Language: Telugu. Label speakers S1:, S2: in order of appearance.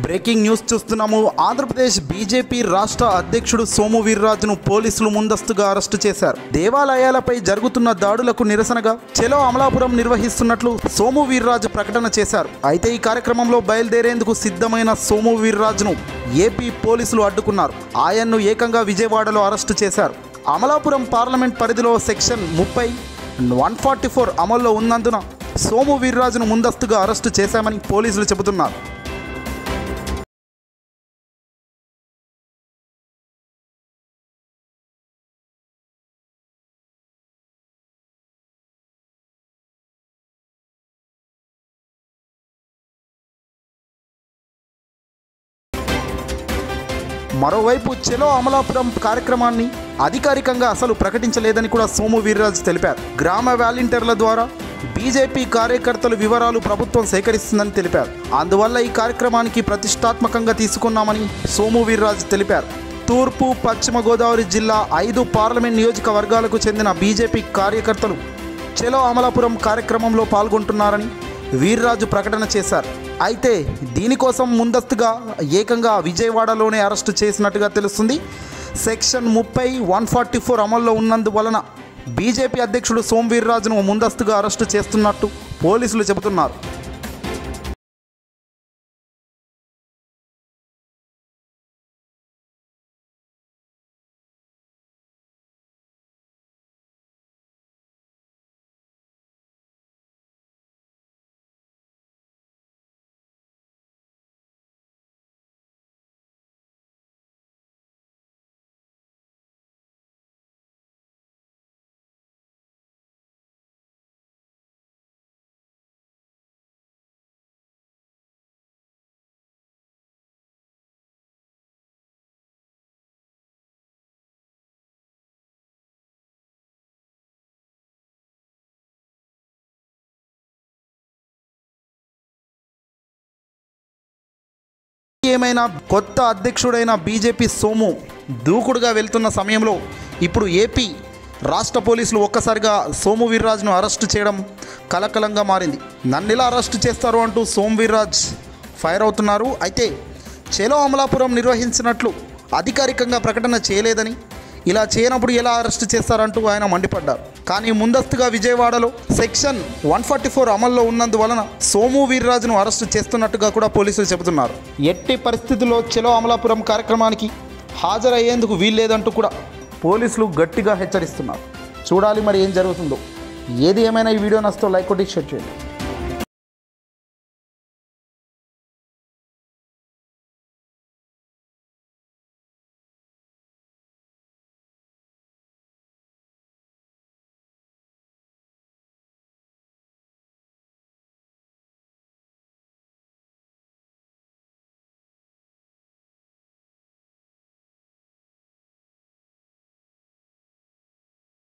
S1: బ్రేకింగ్ న్యూస్ చూస్తున్నాము ఆంధ్రప్రదేశ్ బీజేపీ రాష్ట్ర అధ్యక్షుడు సోము వీర్రాజును పోలీసులు ముందస్తుగా అరెస్టు చేశారు దేవాలయాలపై జరుగుతున్న దాడులకు నిరసనగా చెలో అమలాపురం నిర్వహిస్తున్నట్లు సోము వీర్రాజు ప్రకటన చేశారు అయితే ఈ కార్యక్రమంలో బయలుదేరేందుకు సిద్ధమైన సోము వీర్రాజును ఏపీ పోలీసులు అడ్డుకున్నారు ఆయన్ను ఏకంగా విజయవాడలో అరెస్టు చేశారు అమలాపురం పార్లమెంట్ పరిధిలో సెక్షన్ ముప్పై వన్ ఫార్టీ ఫోర్ అమల్లో ఉన్నందున సోము వీర్రాజును ముందస్తుగా అరెస్టు చేశామని పోలీసులు చెబుతున్నారు మరోవైపు చెలో అమలాపురం కార్యక్రమాన్ని అధికారికంగా అసలు ప్రకటించలేదని కూడా సోము వీర్రాజు తెలిపారు గ్రామ వాలంటీర్ల ద్వారా బీజేపీ కార్యకర్తల వివరాలు ప్రభుత్వం సేకరిస్తుందని తెలిపారు అందువల్ల ఈ కార్యక్రమానికి ప్రతిష్టాత్మకంగా తీసుకున్నామని సోము వీర్రాజు తెలిపారు తూర్పు పశ్చిమ గోదావరి జిల్లా ఐదు పార్లమెంట్ నియోజకవర్గాలకు చెందిన బీజేపీ కార్యకర్తలు చెలో అమలాపురం కార్యక్రమంలో పాల్గొంటున్నారని వీర్రాజు ప్రకటన చేశారు అయితే దీనికోసం ముందస్తుగా ఏకంగా విజయవాడలోనే అరెస్టు చేసినట్టుగా తెలుస్తుంది సెక్షన్ ముప్పై వన్ ఫార్టీ ఫోర్ అమల్లో ఉన్నందువలన బీజేపీ అధ్యక్షుడు సోమ్ వీర్రాజును ముందస్తుగా అరెస్టు చేస్తున్నట్టు పోలీసులు చెబుతున్నారు ఏమైనా కొత్త అధ్యక్షుడైన బీజేపీ సోము దూకుడుగా వెళ్తున్న సమయంలో ఇప్పుడు ఏపీ రాష్ట్ర పోలీసులు ఒక్కసారిగా సోము వీర్రాజ్ను అరెస్టు చేయడం కలకలంగా మారింది నన్ను ఇలా అరెస్టు చేస్తారు అంటూ సోము వీర్రాజ్ ఫైర్ అవుతున్నారు అయితే చేలో అమలాపురం నిర్వహించినట్లు అధికారికంగా ప్రకటన చేయలేదని ఇలా చేయనప్పుడు ఎలా అరెస్ట్ చేస్తారంటూ ఆయన మండిపడ్డారు కానీ ముందస్తుగా విజయవాడలో సెక్షన్ వన్ ఫార్టీ ఫోర్ అమల్లో ఉన్నందువలన సోము వీర్రాజును అరెస్టు చేస్తున్నట్టుగా కూడా పోలీసులు చెబుతున్నారు ఎట్టి పరిస్థితుల్లో చెలో అమలాపురం కార్యక్రమానికి హాజరయ్యేందుకు వీల్లేదంటూ కూడా పోలీసులు గట్టిగా హెచ్చరిస్తున్నారు చూడాలి మరి ఏం జరుగుతుందో ఏది ఏమైనా ఈ వీడియో నష్టం లైక్ కొట్టి షేర్ చేయండి